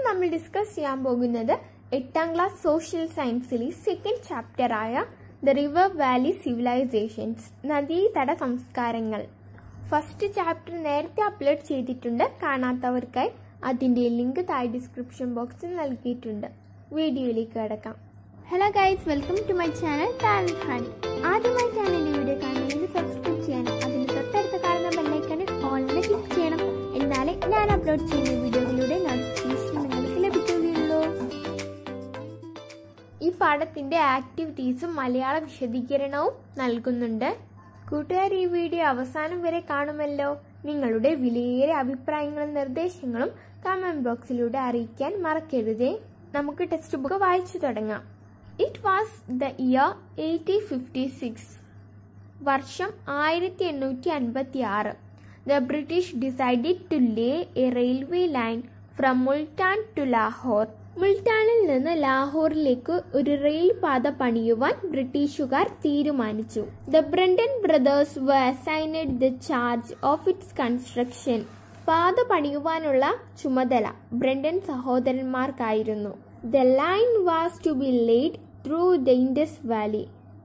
നമ്മൾ ഡിസ്കസ് ചെയ്യാൻ പോകുന്നത് എട്ടാം ക്ലാസ് സോഷ്യൽ സയൻസിലെ സെക്കൻഡ് ചാപ്റ്റർ ആയ ദ റിവർ വാലി സിവിലൈസേഷൻസ് നദീതട സംസ്കാരങ്ങൾ ഫസ്റ്റ് ചാപ്റ്റർ നേരത്തെ അപ്ലോഡ് ചെയ്തിട്ടുണ്ട് കാണാത്തവർക്കായി അതിന്റെ ലിങ്ക് താഴെ ഡിസ്ക്രിപ്ഷൻ ബോക്സിൽ നൽകിയിട്ടുണ്ട് വീഡിയോയിലേക്ക് കിടക്കാം hello guys welcome to my channel talent hunt ആദ്യമായിട്ടാണ് എന്റെ വീഡിയോ കാണുന്നതെങ്കിൽ സബ്സ്ക്രൈബ് ചെയ്യാനും അതിന് തൊട്ടടുത്ത് കാണുന്ന ബെല്ലൈക്കണിൽ ഓൺലൈൻ ക്ലിക്ക് ചെയ്യണം എന്നാലേ ഞാൻ അപ്ലോഡ് ചെയ്യുന്ന വീഡിയോകളുടെ നോട്ടിഫിക്കേഷൻ നിങ്ങൾക്ക് ലഭിക്കുകയുള്ളൂ ഈ പാഠത്തിന്റെ ആക്ടിവിറ്റീസും മലയാള വിശദീകരണവും നൽകുന്നുണ്ട് കൂട്ടുകാർ ഈ വീഡിയോ അവസാനം വരെ കാണുമല്ലോ നിങ്ങളുടെ വിലയേറെ അഭിപ്രായങ്ങളും നിർദ്ദേശങ്ങളും കമന്റ് ബോക്സിലൂടെ അറിയിക്കാൻ മറക്കരുതേ നമുക്ക് ടെക്സ്റ്റ് ബുക്ക് വായിച്ചു തുടങ്ങാം it was the year eighteen fifty six വർഷം ആയിരത്തി എണ്ണൂറ്റി അൻപത്തി ആറ് the British decided to lay a railway line from Multan to Lahore മുൾട്ടാനിൽ നിന്ന് ലാഹോറിലേക്ക് ഒരു റെയിൽ പാത പണിയുവാൻ ബ്രിട്ടീഷുകാർ തീരുമാനിച്ചു the Brunton brothers were assigned the charge of its construction പാത പണിയുവാനുള്ള ചുമതല ബ്രണ്ടൻ സഹോദരന്മാർക്കായിരുന്നു the line was to be laid through the Indus valley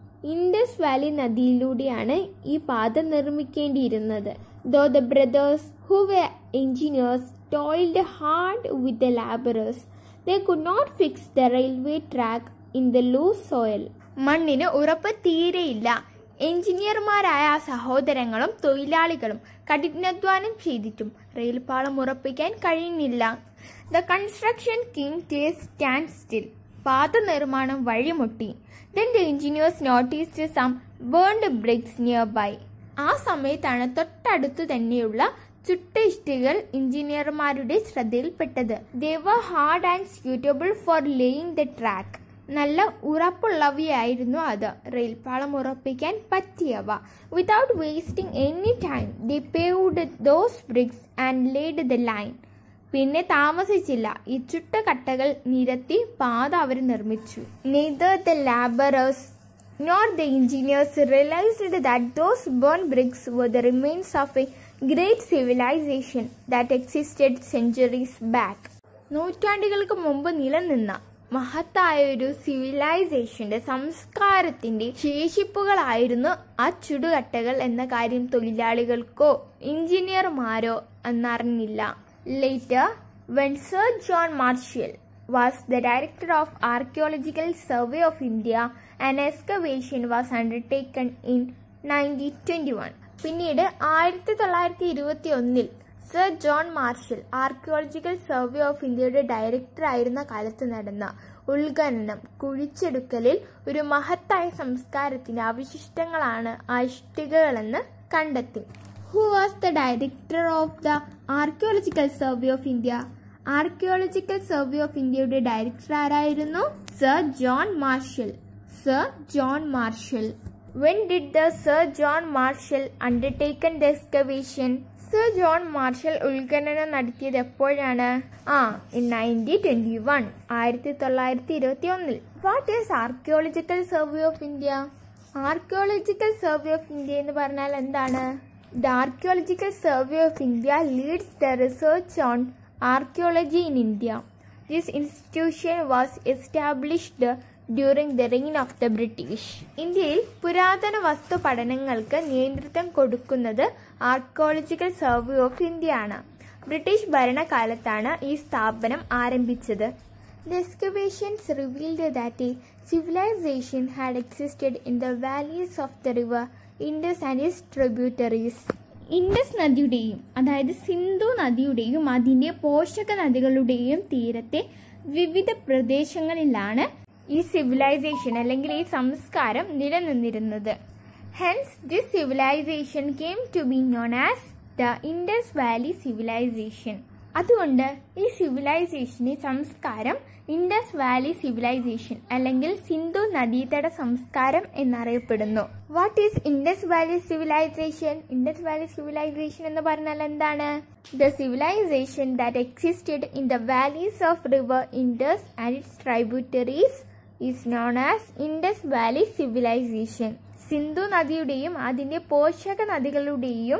Indus valley നദിയിലൂടെയാണ് ഈ പാത നിർമ്മിക്കേണ്ടിയിരുന്നത് though the brothers who we engineers toiled hard with the labourers they could not fix the railway track in the loose soil മണ്ണിന് ഉറപ്പ് തീരെയില്ല എഞ്ചിനീയർമാരായ ആ സഹോദരങ്ങളും തൊഴിലാളികളും കഠിനാധ്വാനം ചെയ്തിട്ടും റെയിൽപാളം ഉറപ്പിക്കാൻ കഴിയുന്നില്ല the construction king to stand still പാത നിർമ്മാണം വഴിമുട്ടി then the engineers noticed some burned bricks near by ആ സമയത്താണ് തൊട്ടടുത്തു തന്നെയുള്ള ചുട്ട ഇഷ്ടികൾ എഞ്ചിനീയർമാരുടെ ശ്രദ്ധയിൽപ്പെട്ടത് they hard and suitable for laying the track നല്ല ഉറപ്പുള്ളവയായിരുന്നു അത് റെയിൽപാളം ഉറപ്പിക്കാൻ പറ്റിയവ without wasting any time the paved those bricks and laid the line പിന്നെ താമസിച്ചില്ല ഈ ചുട്ട കട്ടകൾ നിരത്തി പാത അവർ നിർമ്മിച്ചു neither the labourers nor the engineers realised that those burn bricks were the remains of a great civilisation that existed centuries back നൂറ്റാണ്ടുകൾക്ക് മുമ്പ് നിലനിന്ന മഹത്തായ ഒരു സിവിലൈസേഷന്റെ സംസ്കാരത്തിന്റെ ശേഷിപ്പുകളായിരുന്നു ആ ചുടുകട്ടകൾ എന്ന കാര്യം തൊഴിലാളികൾക്കോ എഞ്ചിനീയർമാരോ എന്നറിഞ്ഞില്ല later when sir John Marshall was the director of archaeological survey of India and excavation was undertaken in nineteen twenty one പിന്നീട് ആയിരത്തി തൊള്ളായിരത്തി ഇരുപത്തി ഒന്നിൽ sir John Marshall archaeological survey of ഇന്ത്യയുടെ ഡയറക്ടർ ആയിരുന്ന കാലത്ത് നടന്ന ഉത്ഖനനം കുഴിച്ചെടുക്കലിൽ ഒരു മഹത്തായ സംസ്കാരത്തിന്റെ അവശിഷ്ടങ്ങളാണ് ആ ഇഷ്ടികകളെന്ന് കണ്ടെത്തി who was the director of the archaeological survey of India archaeological survey of ഇന്ത്യയുടെ ഡയറക്ടർ ആരായിരുന്നു sir John Marshall sir John Marshall when did the sir John Marshall undertaken the excavation sir John Marshall ഉത്ഖനനം നടത്തിയത് എപ്പോഴാണ് ആ in nineteen twenty one ആയിരത്തി തൊള്ളായിരത്തി ഇരുപത്തി ഒന്നിൽ what is archaeological survey of India archaeological survey of India എന്ന് പറഞ്ഞാൽ എന്താണ് the archaeological survey of India leads the research on archaeology in India this institution was established during the reign of the British ഇന്ത്യയിൽ പുരാതന വസ്തു പഠനങ്ങൾക്ക് നേതൃത്വം കൊടുക്കുന്നത് archaeological survey of India ആണ് ബ്രിട്ടീഷ് ഭരണകാലത്താണ് ഈ സ്ഥാപനം ആരംഭിച്ചത് the excavations revealed that a civilisation had existed in the valleys of the river Indus and its tributaries Indus നദിയുടെയും അതായത് സിന്ധു നദിയുടെയും അതിന്റെ പോഷക നദികളുടെയും തീരത്തെ വിവിധ പ്രദേശങ്ങളിലാണ് ഈ സിവിലൈസേഷൻ അല്ലെങ്കിൽ ഈ സംസ്കാരം നിലനിന്നിരുന്നത് hence this civilisation came to be known as the Indus valley civilisation അതുകൊണ്ട് ഈ സിവിലൈസേഷൻ ഈ സംസ്കാരം ഇൻഡസ് വാലി സിവിലൈസേഷൻ അല്ലെങ്കിൽ സിന്ധു നദീതട സംസ്കാരം എന്നറിയപ്പെടുന്നു what is Indus valley civilisation Indus valley civilisation എന്ന് പറഞ്ഞാൽ എന്താണ് the civilisation that existed in the valleys of river Indus and its tributaries is known as Indus valley civilisation Sindhu നദിയുടെയും അതിന്റെ പോഷക നദികളുടെയും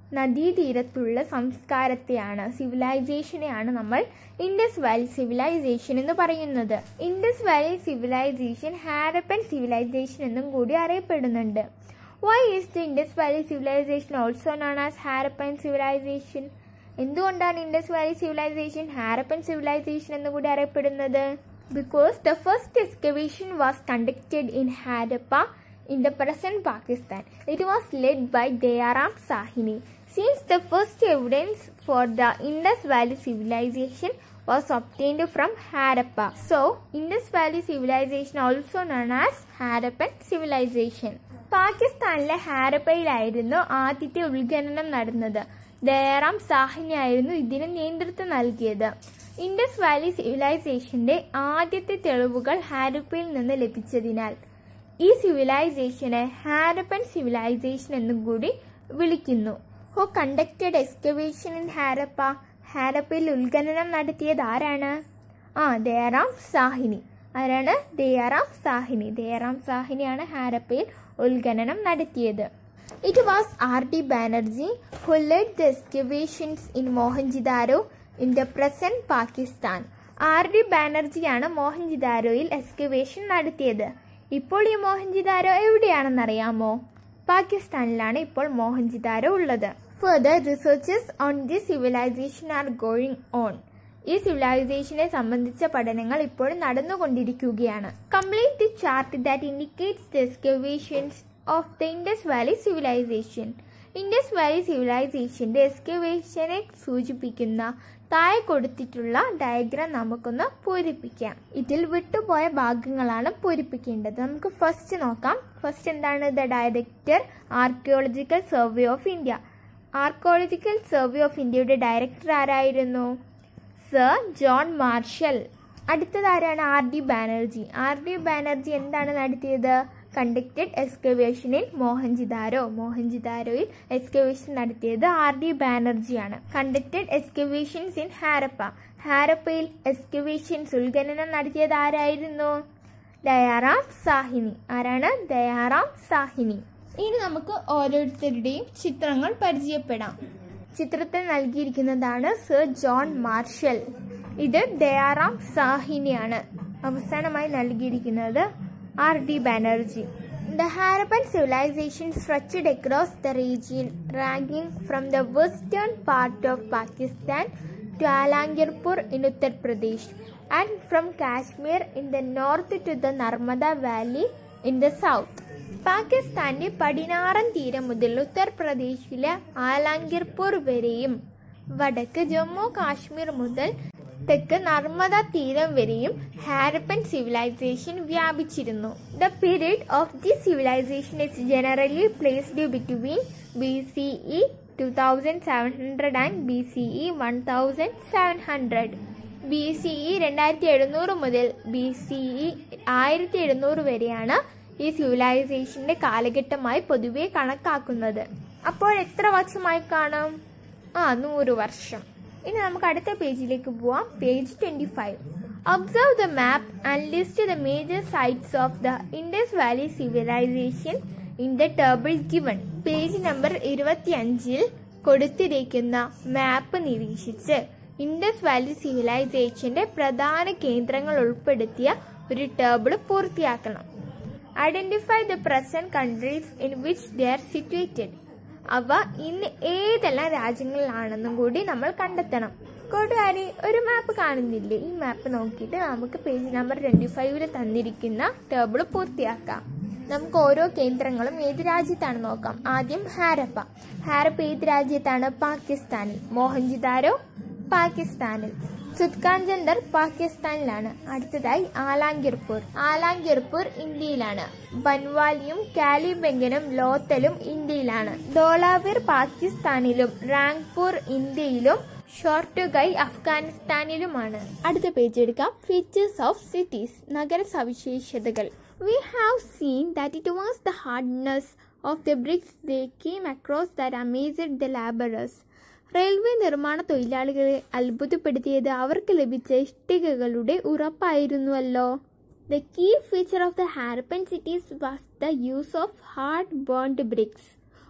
നദീതീരത്തുള്ള സംസ്കാരത്തെയാണ് സിവിലൈസേഷനെയാണ് നമ്മൾ ഇൻഡസ് വാലി സിവിലൈസേഷൻ എന്ന് പറയുന്നത് Indus valley civilisation Harappan civilisation എന്നും കൂടി അറിയപ്പെടുന്നുണ്ട് why is the Indus valley civilisation also known as Harappan civilisation എന്തുകൊണ്ടാണ് Indus valley civilisation Harappan civilisation എന്ന് കൂടി അറിയപ്പെടുന്നത് because the first excavation was conducted in Harappa in the present Pakistan. It was led by Dayaram Sahini. Since the first evidence for the Indus Valley civilization was obtained from Harappa. So, Indus Valley civilization also known as Harappan civilization. പാകിസ്ഥാനിലെ ഹാരപ്പയിലായിരുന്നു ആദ്യത്തെ ഉത്ഖനനം നടന്നത് ദയാറാം സാഹിനി ആയിരുന്നു ഇതിന് നേതൃത്വം നൽകിയത് Indus valley സിവിലൈസേഷന്റെ ആദ്യത്തെ തെളിവുകൾ ഹാരപ്പയിൽ നിന്ന് ലഭിച്ചതിനാൽ ഈ സിവിലൈസേഷനെ ഹാരപ്പൻ സിവിലൈസേഷൻ എന്നും കൂടി വിളിക്കുന്നു who conducted excavation in Harappa ഹാരപ്പയിൽ ഉത്ഖനനം നടത്തിയത് ആരാണ് ആ ദയാറാം സാഹിനി ആരാണ് ദയാറാം സാഹിനി ദയാറാം സാഹിനിയാണ് ഹാരപ്പയിൽ ഉത്ഖനനം നടത്തിയത് it was R D Banerji who led the excavations in Mohenjodaro in the present Pakistan R D ബാനർജിയാണ് മോഹൻജിദാരോയിൽ എക്സ്കവേഷൻ നടത്തിയത് ഇപ്പോൾ ഈ മോഹൻജിദാരോ എവിടെയാണെന്നറിയാമോ പാകിസ്ഥാനിലാണ് ഇപ്പോൾ മോഹൻജിദാരോ ഉള്ളത് further researches on the civilisation are going on ഈ സിവിലൈസേഷനെ സംബന്ധിച്ച പഠനങ്ങൾ ഇപ്പോഴും നടന്നുകൊണ്ടിരിക്കുകയാണ് complete the chart that indicates the excavations of the Indus valley civilisation Indus valley സിവിലൈസേഷന്റെ എക്സ്കവേഷനെ സൂചിപ്പിക്കുന്ന താഴെ കൊടുത്തിട്ടുള്ള ഡയഗ്രാം നമുക്കൊന്ന് പൂരിപ്പിക്കാം ഇതിൽ വിട്ടുപോയ ഭാഗങ്ങളാണ് പൂരിപ്പിക്കേണ്ടത് നമുക്ക് ഫസ്റ്റ് നോക്കാം ഫസ്റ്റ് എന്താണ് the director archaeological survey of India archaeological survey of ഇന്ത്യയുടെ ഡയറക്ടർ ആരായിരുന്നു സർ ജോൺ മാർഷൽ അടുത്തത് ആരാണ് R D Banerji R D Banerji എന്താണ് നടത്തിയത് കണ്ടക്റ്റഡ് എക്സ്കവേഷൻ ഇൻ മോഹൻജിദാരോ മോഹൻജിദാരോയിൽ എക്സ്കവേഷൻ നടത്തിയത് ആർ ഡി ബാനർജിയാണ് കണ്ടക്റ്റഡ് എക്സ്കവേഷൻസ് ഇൻ ഹാരപ്പ ഹാരപ്പയിൽ എക്സ്കവേഷൻസ് ഉത്ഖനനം നടത്തിയത് ആരായിരുന്നു ദയാറാം സാഹിനി ആരാണ് ദയാറാം സാഹിനി ഇനി നമുക്ക് ഓരോരുത്തരുടെയും ചിത്രങ്ങൾ പരിചയപ്പെടാം ചിത്രത്തിൽ നൽകിയിരിക്കുന്നതാണ് സർ ജോൺ മാർഷൽ ഇത് ദയാറാം സാഹിനിയാണ് അവസാനമായി നൽകിയിരിക്കുന്നത് R D Banerji the Harappan civilisation stretched across the region ranging from the western part of Pakistan to Alamgirpur in Uttar Pradesh and from Kashmir in the north to the Narmada valley in the south പാകിസ്ഥാന്റെ പടിഞ്ഞാറൻ തീരം മുതൽ ഉത്തർപ്രദേശിലെ ആലാങ്കിർപൂർ വരെയും വടക്ക് ജമ്മു കാശ്മീർ മുതൽ തെക്ക് നർമ്മദ തീരം വരെയും ഹാരപ്പൻ സിവിലൈസേഷൻ വ്യാപിച്ചിരുന്നു the period of the civilisation is generally placed between B C E two thousand seven hundred and B C E one thousand seven hundred B C E രണ്ടായിരത്തി എഴുന്നൂറ് മുതൽ ബി സി ഇ ആയിരത്തി എഴുന്നൂറ് വരെയാണ് ഈ സിവിലൈസേഷന്റെ കാലഘട്ടമായി പൊതുവെ കണക്കാക്കുന്നത് അപ്പോൾ എത്ര വർഷമായി കാണും ആ നൂറ് വർഷം ഇനി നമുക്ക് അടുത്ത പേജിലേക്ക് പോവാം page twenty five observe the map and list the major sites of the Indus valley civilisation in the table given page number ഇരുപത്തി അഞ്ചിൽ കൊടുത്തിരിക്കുന്ന മാപ്പ് നിരീക്ഷിച്ച് ഇൻഡസ് വാലി സിവിലൈസേഷന്റെ പ്രധാന കേന്ദ്രങ്ങൾ ഉൾപ്പെടുത്തിയ ഒരു ടേബിൾ പൂർത്തിയാക്കണം identify the present countries in which they are situated അവ ഇന്ന് ഏതെല്ലാം രാജ്യങ്ങളിലാണെന്നും കൂടി നമ്മൾ കണ്ടെത്തണം കൂട്ടുകാരി ഒരു മാപ്പ് കാണുന്നില്ലേ ഈ മാപ്പ് നോക്കിയിട്ട് നമുക്ക് പേജ് നമ്പർ ട്വന്റി ഫൈവില് തന്നിരിക്കുന്ന ടേബിൾ പൂർത്തിയാക്കാം നമുക്ക് ഓരോ കേന്ദ്രങ്ങളും ഏത് രാജ്യത്താണ് നോക്കാം ആദ്യം ഹാരപ്പ ഹാരപ്പ ഏത് രാജ്യത്താണ് പാകിസ്ഥാനിൽ മോഹൻജിദാരോ പാകിസ്ഥാനിൽ സുത്കാഞ്ചന്ദർ പാകിസ്ഥാനിലാണ് അടുത്തതായി ആലാങ്കിർപൂർ ആലാങ്കിർപൂർ ഇന്ത്യയിലാണ് ബൻവാലിയും കാലിബംഗനും ലോത്തലും ഇന്ത്യയിലാണ് ധോളാവീർ പാകിസ്ഥാനിലും റാങ്പൂർ ഇന്ത്യയിലും ഷോർട്ടുഗൈ അഫ്ഗാനിസ്ഥാനിലുമാണ് അടുത്ത പേജ് എടുക്കാം ഫീച്ചേഴ്സ് ഓഫ് സിറ്റീസ് നഗര സവിശേഷതകൾ we have seen that it was the hardness of the bricks they came across that amazed the labourers railway നിർമ്മാണ തൊഴിലാളികളെ അത്ഭുതപ്പെടുത്തിയത് അവർക്ക് ലഭിച്ച ഇഷ്ടികകളുടെ ഉറപ്പായിരുന്നുവല്ലോ the key feature of the Harappan cities was the use of hard burnt bricks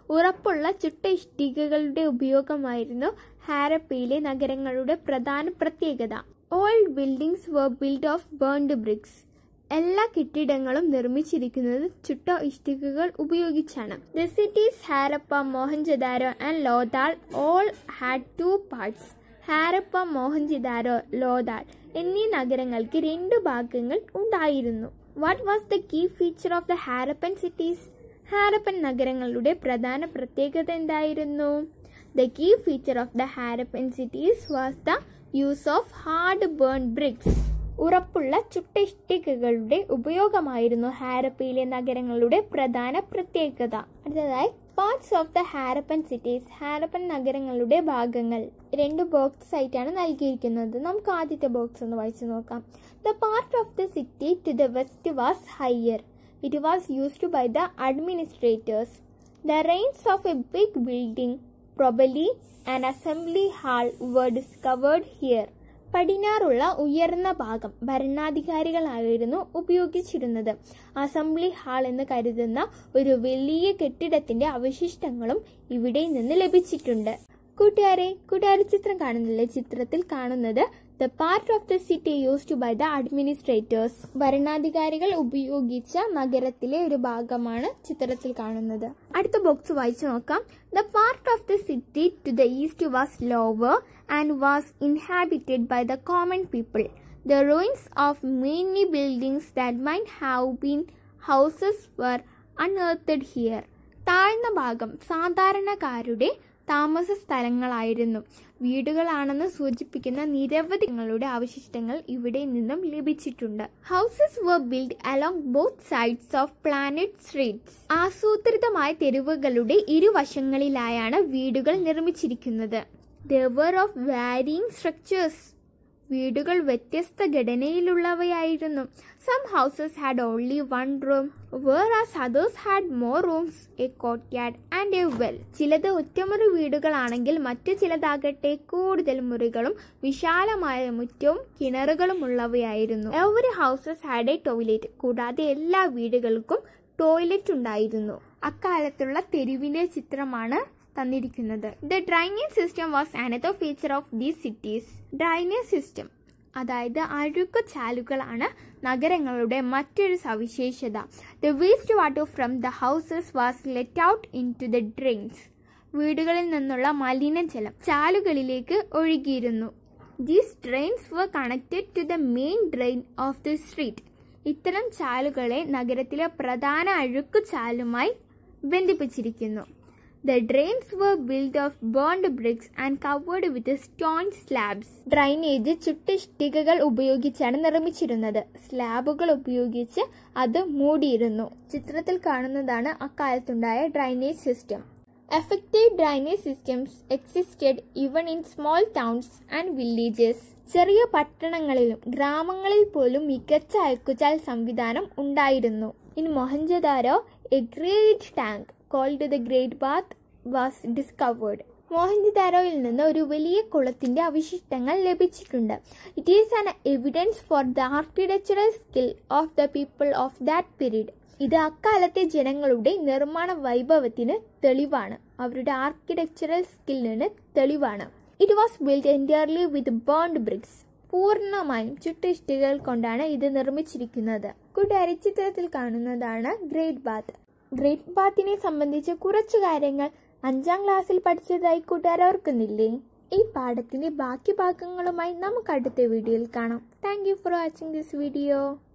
ഉറപ്പുള്ള ചുട്ട ഇഷ്ടികകളുടെ ഉപയോഗമായിരുന്നു ഹാരപ്പയിലെ നഗരങ്ങളുടെ പ്രധാന പ്രത്യേകത old buildings were built of burned bricks എല്ലാ കെട്ടിടങ്ങളും നിർമ്മിച്ചിരിക്കുന്നത് ചുട്ട ഇഷ്ടികകൾ ഉപയോഗിച്ചാണ് the cities Harappa Mohenjodaro and ലോതാൾ all had two parts Harappa Mohenjodaro Lothal എന്നീ നഗരങ്ങൾക്ക് രണ്ട് ഭാഗങ്ങൾ ഉണ്ടായിരുന്നു what was the key feature of the Harappan cities Harappan നഗരങ്ങളുടെ പ്രധാന പ്രത്യേകത എന്തായിരുന്നു the key feature of the Harappan cities was the use of hard burn bricks ഉറപ്പുള്ള ചുട്ട ഇഷ്ടികകളുടെ ഉപയോഗമായിരുന്നു ഹാരപ്പയിലെ നഗരങ്ങളുടെ പ്രധാന പ്രത്യേകത അടുത്തതായി parts of the Harappan cities Harappan നഗരങ്ങളുടെ ഭാഗങ്ങൾ രണ്ട് ബോക്സ് ആയിട്ടാണ് നൽകിയിരിക്കുന്നത് നമുക്ക് ആദ്യത്തെ ബോക്സ് ഒന്ന് വായിച്ചു നോക്കാം the part of the city to the west was higher it was used by the administrators the ruins of a big building probably and assembly hall were discovered here പടിഞ്ഞാറുള്ള ഉയർന്ന ഭാഗം ഭരണാധികാരികളായിരുന്നു ഉപയോഗിച്ചിരുന്നത് അസംബ്ലി ഹാൾ എന്ന് കരുതുന്ന ഒരു വലിയ കെട്ടിടത്തിന്റെ അവശിഷ്ടങ്ങളും ഇവിടെ നിന്ന് ലഭിച്ചിട്ടുണ്ട് കൂട്ടുകാരെ കൂട്ടുകാർ ചിത്രം കാണുന്നില്ലേ ചിത്രത്തിൽ കാണുന്നത് the part of the city used by the administrators ഭരണാധികാരികൾ ഉപയോഗിച്ച നഗരത്തിലെ ഒരു ഭാഗമാണ് ചിത്രത്തിൽ കാണുന്നത് അടുത്ത ബോക്സ് വായിച്ചു നോക്കാം the part of the city to the east was lower and was inhabited by the common people the ruins of mainly buildings that might have been houses were unearthed here താഴ്ന്ന ഭാഗം സാധാരണക്കാരുടെ താമസ സ്ഥലങ്ങളായിരുന്നു വീടുകളാണെന്ന് സൂചിപ്പിക്കുന്ന നിരവധിങ്ങളുടെ അവശിഷ്ടങ്ങൾ ഇവിടെ നിന്നും ലഭിച്ചിട്ടുണ്ട് houses were built along both sides of planned streets ആസൂത്രിതമായ തെരുവുകളുടെ ഇരുവശങ്ങളിലായാണ് വീടുകൾ നിർമ്മിച്ചിരിക്കുന്നത് ദർ ഓഫ് വാരിയിങ് സ്ട്രക്ചേഴ്സ് വീടുകൾ വ്യത്യസ്ത ഘടനയിലുള്ളവയായിരുന്നു some houses had only one room whereas others had more rooms a courtyard and a well ചിലത് ഒറ്റമുറി വീടുകളാണെങ്കിൽ മറ്റു ചിലതാകട്ടെ കൂടുതൽ മുറികളും വിശാലമായ മുറ്റവും കിണറുകളും ഉള്ളവയായിരുന്നു every houses had a toilet കൂടാതെ എല്ലാ വീടുകൾക്കും ടോയ്ലറ്റ് ഉണ്ടായിരുന്നു അക്കാലത്തുള്ള തെരുവിന്റെ ചിത്രമാണ് തന്നിരിക്കുന്നത് the drainage system was another feature of these cities drainage system അതായത് അഴുക്ക് ചാലുകളാണ് നഗരങ്ങളുടെ മറ്റൊരു സവിശേഷത the waste water from the houses was let out into the drains വീടുകളിൽ നിന്നുള്ള മലിനജലം ചാലുകളിലേക്ക് ഒഴുകിയിരുന്നു these drains were connected to the main drain of the street ഇത്തരം ചാലുകളെ നഗരത്തിലെ പ്രധാന അഴുക്കു ചാലുമായി ബന്ധിപ്പിച്ചിരിക്കുന്നു the drains were built of burned bricks and covered with stone slabs drainage ചുട്ടിഷ്ടികകൾ ഉപയോഗിച്ചാണ് നിർമ്മിച്ചിരുന്നത് സ്ലാബുകൾ ഉപയോഗിച്ച് അത് മൂടിയിരുന്നു ചിത്രത്തിൽ കാണുന്നതാണ് അക്കാലത്തുണ്ടായ drainage system effective drainage systems existed even in small towns and villages ചെറിയ പട്ടണങ്ങളിലും ഗ്രാമങ്ങളിൽ പോലും മികച്ച അയക്കുചാൽ സംവിധാനം ഉണ്ടായിരുന്നു in Mohenjodaro a great tank called the great bath was discovered മോഹൻജദാരോയിൽ നിന്ന് ഒരു വലിയ കുളത്തിന്റെ അവശിഷ്ടങ്ങൾ ലഭിച്ചിട്ടുണ്ട് it is an evidence for the architectural skill of the people of that period ഇത് അക്കാലത്തെ ജനങ്ങളുടെ നിർമ്മാണ വൈഭവത്തിന് തെളിവാണ് അവരുടെ ആർക്കിടെക്ചറൽ സ്കില്ലിന് തെളിവാണ് it was built entirely with burned bricks പൂർണ്ണമായും ചുട്ടിഷ്ടികൾ കൊണ്ടാണ് ഇത് നിർമ്മിച്ചിരിക്കുന്നത് കൂട്ടുകാരി ചിത്രത്തിൽ കാണുന്നതാണ് ഗ്രേറ്റ് ബാത്ത് ഗ്രേറ്റ് ബാത്തിനെ സംബന്ധിച്ച് കുറച്ചു കാര്യങ്ങൾ അഞ്ചാം ക്ലാസ്സിൽ പഠിച്ചതായി കൂട്ടുകാർ ഓർക്കുന്നില്ലേ ഈ പാഠത്തിന്റെ ബാക്കി ഭാഗങ്ങളുമായി നമുക്ക് അടുത്ത വീഡിയോയിൽ കാണാം thank you for watching this video